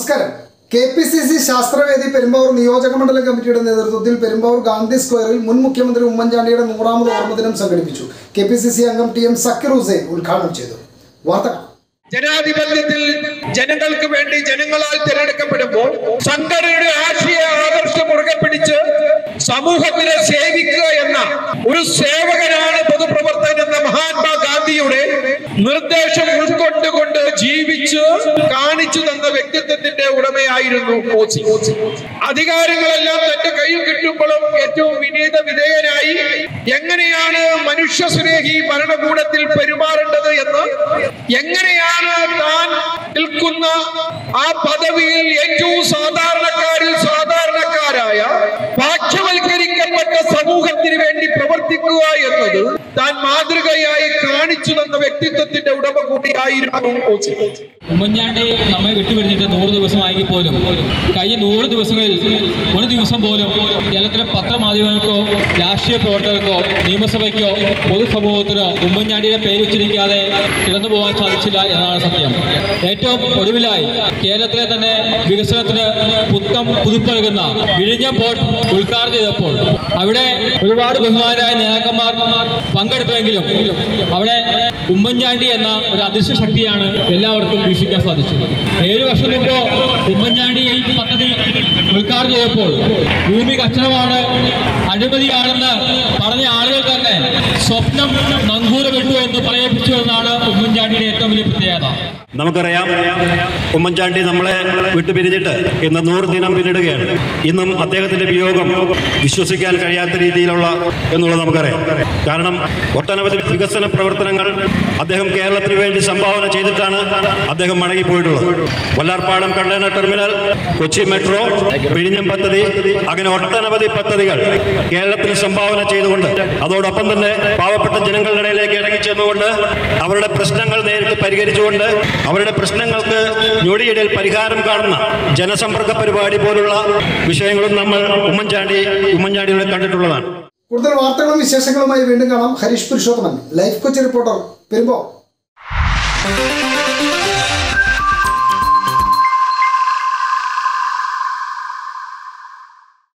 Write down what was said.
നമസ്കാരം K P C C Sasthravedi Perumbavoor നിയോജക മണ്ഡലം കമ്മിറ്റിയുടെ നേതൃത്വത്തിൽ പെരുമ്പാവൂർ ഗാന്ധി സ്ക്വയറിൽ മുൻ മുഖ്യമന്ത്രി ഉമ്മൻചാണ്ടിയുടെ നൂറാമത് ഓർമ്മദിനം സംഘടിപ്പിച്ചു കെ പി സി സി അംഗം ടി എം സക്കീർ ഹുസൈൻ ഉദ്ഘാടനം ചെയ്തു വാർത്ത കാണാം. ജനാധിപത്യത്തിൽ ജനങ്ങൾക്ക് വേണ്ടി ജനങ്ങളാൽ തിരഞ്ഞെടുക്കപ്പെടുമ്പോൾ സംഘടനയുടെ ആശയ ആദർശം മുറുകെ പിടിച്ച് സമൂഹത്തിനെ സേവിക്കുക എന്ന ഒരു സേവകനാണ് പൊതുപ്രവർത്തകൻ എന്ന മഹാത്മാ ഗാന്ധിയുടെ നിർദ്ദേശം ഉൾക്കൊണ്ടുകൊണ്ട് ജീവിച്ച് കാണിച്ചു തന്ന വ്യക്തിത്വത്തിന്റെ ഉടമയായിരുന്നു കോച്ചി അധികാരങ്ങളെല്ലാം തന്റെ കയ്യിൽ കിട്ടുമ്പോഴും ഏറ്റവും വിനീത വിധേയനായി എങ്ങനെയാണ് മനുഷ്യ സ്നേഹി ഭരണകൂടത്തിൽ പെരുമാറേണ്ടത് എന്ന് എങ്ങനെയാണ് താൻ നിൽക്കുന്ന ആ പദവിയിൽ ഏറ്റവും സാധാരണക്കാരിൽ സാധാരണക്കാരായ പാഠ്യവൽക്കരിക്കപ്പെട്ട സമൂഹത്തിന് വേണ്ടി പ്രവർത്തിക്കുക എന്നത് താൻ മാതൃകയായി കാണിച്ചു തന്ന വ്യക്തിത്വത്തിന്റെ ഉടമ കൂടിയായിരുന്നു കോച്ചി ഉമ്മൻചാണ്ടി നമ്മെ വിട്ടുപിരിഞ്ഞിട്ട് നൂറ് ദിവസമായെങ്കിൽ പോലും കഴിഞ്ഞ നൂറ് ദിവസങ്ങളിൽ ഒരു ദിവസം പോലും കേരളത്തിലെ പത്രമാധ്യമങ്ങൾക്കോ രാഷ്ട്രീയ പ്രവർത്തകർക്കോ നിയമസഭയ്ക്കോ പൊതുസമൂഹത്തിനോ ഉമ്മൻചാണ്ടിയുടെ പേര് ഉച്ചരിക്കാതെ കിടന്നു പോകാൻ സാധിച്ചില്ല എന്നതാണ് സത്യം ഏറ്റവും ഒടുവിലായി കേരളത്തിലെ തന്നെ വികസനത്തിന് പുത്തം പുതുപ്പൽകുന്ന വിഴിഞ്ഞം പോർട്ട് ഉദ്ഘാടനം ചെയ്തപ്പോൾ അവിടെ ഒരുപാട് ബഹുമാനായ നേതാക്കന്മാർ പങ്കെടുത്തുവെങ്കിലും അവിടെ ഉമ്മൻചാണ്ടി എന്ന ഒരു അദൃശ്യ ശക്തിയാണ് എല്ലാവർക്കും വീക്ഷിക്കാൻ സാധിച്ചത് ഏഴ് വർഷം മുമ്പ് ഉമ്മൻചാണ്ടി ഈ പദ്ധതി ഉദ്ഘാടനം ചെയ്തപ്പോൾ ഭൂമി കച്ചവടമാണ് അഴിമതിയാണെന്ന് പറഞ്ഞ ആളുകൾ തന്നെ സ്വപ്നം നങ്കൂര വിട്ടു എന്ന് പറയിപ്പിച്ചു എന്നാണ് ഉമ്മൻചാണ്ടിയുടെ ഏറ്റവും വലിയ പ്രത്യേകത നമുക്കറിയാം ഉമ്മൻചാണ്ടി നമ്മളെ വിട്ടുപിരിഞ്ഞിട്ട് ഇന്ന് നൂറ് ദിനം പിന്നിടുകയാണ് ഇന്നും അദ്ദേഹത്തിന്റെ വിയോഗം വിശ്വസിക്കാൻ കഴിയാത്ത രീതിയിലുള്ള എന്നുള്ളത് നമുക്കറിയാം കാരണം ഒട്ടനവധി വികസന പ്രവർത്തനങ്ങൾ അദ്ദേഹം കേരളത്തിന് വേണ്ടി സംഭാവന ചെയ്തിട്ടാണ് അദ്ദേഹം മടങ്ങിപ്പോയിട്ടുള്ളത് Vallarpadam container terminal Kochi metro വിഴിഞ്ഞം പദ്ധതി അങ്ങനെ ഒട്ടനവധി പദ്ധതികൾ കേരളത്തിന് സംഭാവന ചെയ്തുകൊണ്ട് അതോടൊപ്പം തന്നെ പാവപ്പെട്ട ജനങ്ങളുടെ ഇടയിലേക്ക് ഇറങ്ങിച്ചെന്നുകൊണ്ട് അവരുടെ പ്രശ്നങ്ങൾ നേരിട്ട് പരിഹരിച്ചുകൊണ്ട് അവരുടെ പ്രശ്നങ്ങൾക്ക് ഞൊടിയിടയിൽ പരിഹാരം കാണുന്ന ജനസമ്പർക്ക പരിപാടി പോലുള്ള വിഷയങ്ങളും നമ്മൾ ഉമ്മൻചാണ്ടി ഉമ്മൻചാണ്ടിയുടെ കണ്ടിട്ടുള്ളതാണ് കൂടുതൽ വാർത്തകളും വിശേഷങ്ങളുമായി വീണ്ടും കാണാം ഹരീഷ് പുരുഷോത്തമൻ ലൈഫ് കൊച്ചി റിപ്പോർട്ടർ പെരുമ്പാവൂർ